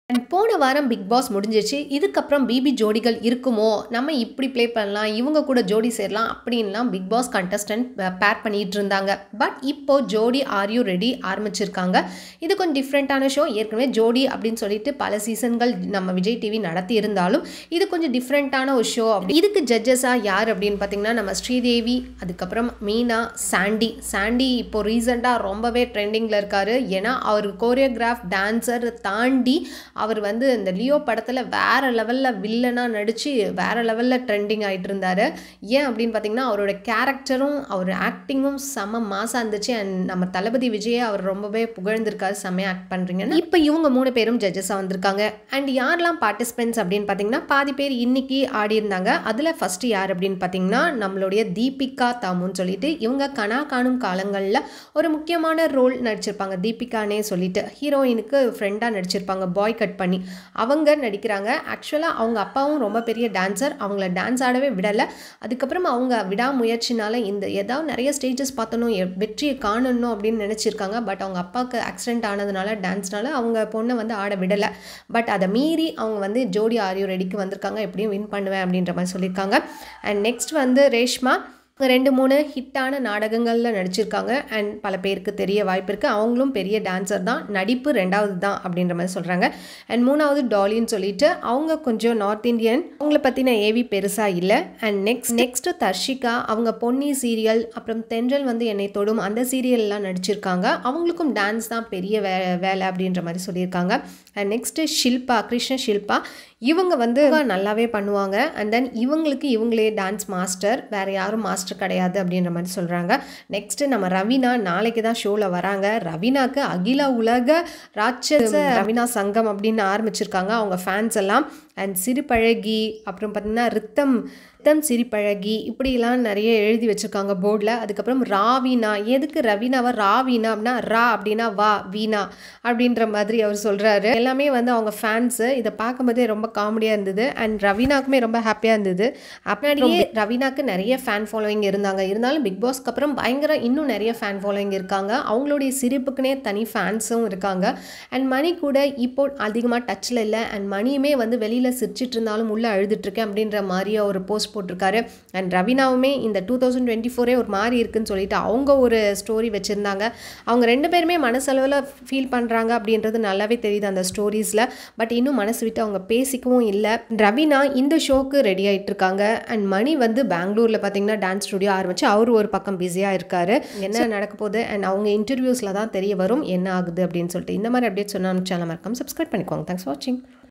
and போன வாரம் big pass முடிஞ்சிச்சு இதுக்கப்புறம் பிபி ஜோடிகள் இருக்குமோ நம்ம இப்படி ப்ளே பண்ணலாம் இவங்க கூட ஜோடி சேரலாம் அப்படின்லாம் பிக் பாஸ் கண்டஸ்டன்ட் பேர் பண்ணிட்டு இருந்தாங்க பட் இப்போ ஜோடி ஆர் யூ ரெடி ஆரம்பிச்சிருக்காங்க இது கொஞ்சம் டிஃப்ரெண்ட்டான ஷோ ஏற்கனவே ஜோடி அப்படின்னு சொல்லிட்டு பல சீசன்கள் நம்ம விஜய் டிவி நடத்தி இருந்தாலும் இது கொஞ்சம் டிஃப்ரெண்ட்டான ஒரு ஷோ அப்படி இதுக்கு ஜட்ஜஸாக யார் அப்படின்னு பார்த்தீங்கன்னா நம்ம ஸ்ரீதேவி அதுக்கப்புறம் மீனா சாண்டி சாண்டி இப்போ ரீசெண்டாக ரொம்பவே ட்ரெண்டிங்கில் இருக்காரு ஏன்னா அவர் கோரியோகிராஃப் டான்சர் தாண்டி அவர் வந்து இந்த லியோ படத்தில் வேற லெவலில் வில்லனாக நடித்து வேற லெவலில் ட்ரெண்டிங் ஆகிட்டு இருந்தார் ஏன் அப்படின்னு பார்த்தீங்கன்னா அவரோட கேரக்டரும் அவர் ஆக்டிங்கும் செம மாசாக இருந்துச்சு அண்ட் நம்ம தளபதி விஜயை அவர் ரொம்பவே புகழ்ந்திருக்காரு செம்மையாக ஆக்ட் பண்ணுறீங்க இப்போ இவங்க மூணு பேரும் ஜட்ஜஸாக வந்திருக்காங்க அண்ட் யாரெல்லாம் பார்ட்டிசிபென்ட்ஸ் அப்படின்னு பார்த்தீங்கன்னா பாதி பேர் இன்னைக்கு ஆடி இருந்தாங்க அதில் ஃபஸ்ட்டு யார் அப்படின்னு பார்த்தீங்கன்னா நம்மளுடைய தீபிகா தாமுன்னு சொல்லிட்டு இவங்க கனா காணும் காலங்களில் ஒரு முக்கியமான ரோல் நடிச்சிருப்பாங்க தீபிகானே சொல்லிட்டு ஹீரோயினுக்கு ஃப்ரெண்டாக நடிச்சிருப்பாங்க பாய் கட் பண்ணி அவங்க நடிக்கிறாங்க ஆக்சுவலாக அவங்க அப்பாவும் ரொம்ப பெரிய டான்சர் அவங்கள டான்ஸ் ஆடவே விடலை அதுக்கப்புறம் அவங்க விடாமுயற்சினால இந்த ஏதாவது நிறைய ஸ்டேஜஸ் பார்த்தணும் எ- வெற்றியை காணணும் அப்படின்னு நினச்சிருக்காங்க பட் அவங்க அப்பாவுக்கு ஆக்சிடென்ட் ஆனதுனால டான்ஸ்னால அவங்க பொண்ணை வந்து ஆட விடலை பட் அதை மீறி அவங்க வந்து ஜோடி ஆரியோ ரெடிக்கு வந்திருக்காங்க எப்படியும் வின் பண்ணுவேன் அப்படின்ற மாதிரி சொல்லியிருக்காங்க அண்ட் நெக்ஸ்ட் வந்து ரேஷ்மா ரெண்டு மூணு ஹிட்டான நாடகங்களில் நடிச்சிருக்காங்க அண்ட் பல பேருக்கு தெரிய வாய்ப்பு இருக்குது அவங்களும் பெரிய டான்சர் தான் நடிப்பு ரெண்டாவது தான் அப்படின்ற மாதிரி சொல்கிறாங்க அண்ட் மூணாவது டாலின்னு சொல்லிட்டு அவங்க கொஞ்சம் நார்த் இந்தியன் அவங்கள பற்றின ஏவி பெருசாக இல்லை அண்ட் நெக்ஸ்ட் நெக்ஸ்ட் தர்ஷிகா அவங்க பொன்னி சீரியல் அப்புறம் தென்றல் வந்து என்னை தொடும் அந்த சீரியல்லாம் நடிச்சிருக்காங்க அவங்களுக்கும் டான்ஸ் தான் பெரிய வே வேலை அப்படின்ற மாதிரி சொல்லியிருக்காங்க அண்ட் நெக்ஸ்ட்டு ஷில்பா கிருஷ்ண ஷில்பா இவங்க வந்து நல்லாவே பண்ணுவாங்க அண்ட் தென் இவங்களுக்கு இவங்களே டான்ஸ் மாஸ்டர் வேறு யாரும் மாஸ்டர் கிடையாது அப்படின்ற மாதிரி சொல்கிறாங்க நெக்ஸ்ட்டு நம்ம ரவீனா நாளைக்கு தான் ஷோவில் வராங்க ரவீனாக்கு அகில உலக ராட்சச ரவீனா சங்கம் அப்படின்னு ஆரம்பிச்சிருக்காங்க அவங்க ஃபேன்ஸ் எல்லாம் அண்ட் சிறுபழகி அப்புறம் பார்த்திங்கன்னா ரித்தம் ரித்தம் சிரிப்பழகி இப்படிலாம் நிறைய எழுதி வச்சுருக்காங்க போர்டில் அதுக்கப்புறம் ராவீனா எதுக்கு ரவீனாவா ராவீனா அப்படின்னா ரா அப்படின்னா வா வீணா அப்படின்ற மாதிரி அவர் சொல்கிறாரு எல்லாமே வந்து அவங்க ஃபேன்ஸு இதை பார்க்கும்போதே ரொம்ப காமெடியாக இருந்தது அண்ட் ரவீனாக்குமே ரொம்ப ஹாப்பியாக இருந்தது அப்படியே ரவீனாக்கு நிறைய ஃபேன் ஃபாலோவிங் இருந்தாங்க இருந்தாலும் பிக் பாஸ்க்கு அப்புறம் பயங்கர இன்னும் நிறைய ஃபேன் ஃபாலோவிங் இருக்காங்க அவங்களுடைய சிரிப்புக்குனே தனி ஃபேன்ஸும் இருக்காங்க அண்ட் மணி கூட இப்போ அதிகமாக டச்சில் இல்லை அண்ட் மணியுமே வந்து வெளியில் சிரிச்சிட்டு இருந்தாலும் உள்ளே அழுதுட்ருக்கேன் அப்படின்ற மாதிரியே ஒரு போஸ்ட் போட்டிருக்காரு அண்ட் ரவீனாவுமே இந்த டூ தௌசண்ட் டுவெண்ட்டி ஃபோரே ஒரு மாதிரி இருக்குன்னு சொல்லிட்டு அவங்க ஒரு ஸ்டோரி வச்சுருந்தாங்க அவங்க ரெண்டு பேருமே மனசளவில் ஃபீல் பண்ணுறாங்க அப்படின்றது நல்லாவே தெரியுது அந்த ஸ்டோரிஸில் பட் இன்னும் மனசு விட்டு அவங்க பேசிக்கவும் இல்லை ரவீனா இந்த ஷோக்கு ரெடி ஆயிட்டு இருக்காங்க அண்ட் மணி வந்து பெங்களூரில் பார்த்தீங்கன்னா டான்ஸ் ஸ்டுடியோ ஆரம்பிச்சு அவர் ஒரு பக்கம் பிஸியாக இருக்காரு என்ன நடக்க போகுது அண்ட் அவங்க இன்டர்வியூஸில் தான் தெரிய வரும் என்ன ஆகுது அப்படின்னு சொல்லிட்டு இந்த மாதிரி அப்டேட் சொன்னால் சேனல் மறக்காம சப்ஸ்கிரைப் பண்ணிக்கோங்க தேங்க்ஸ் வாட்சிங்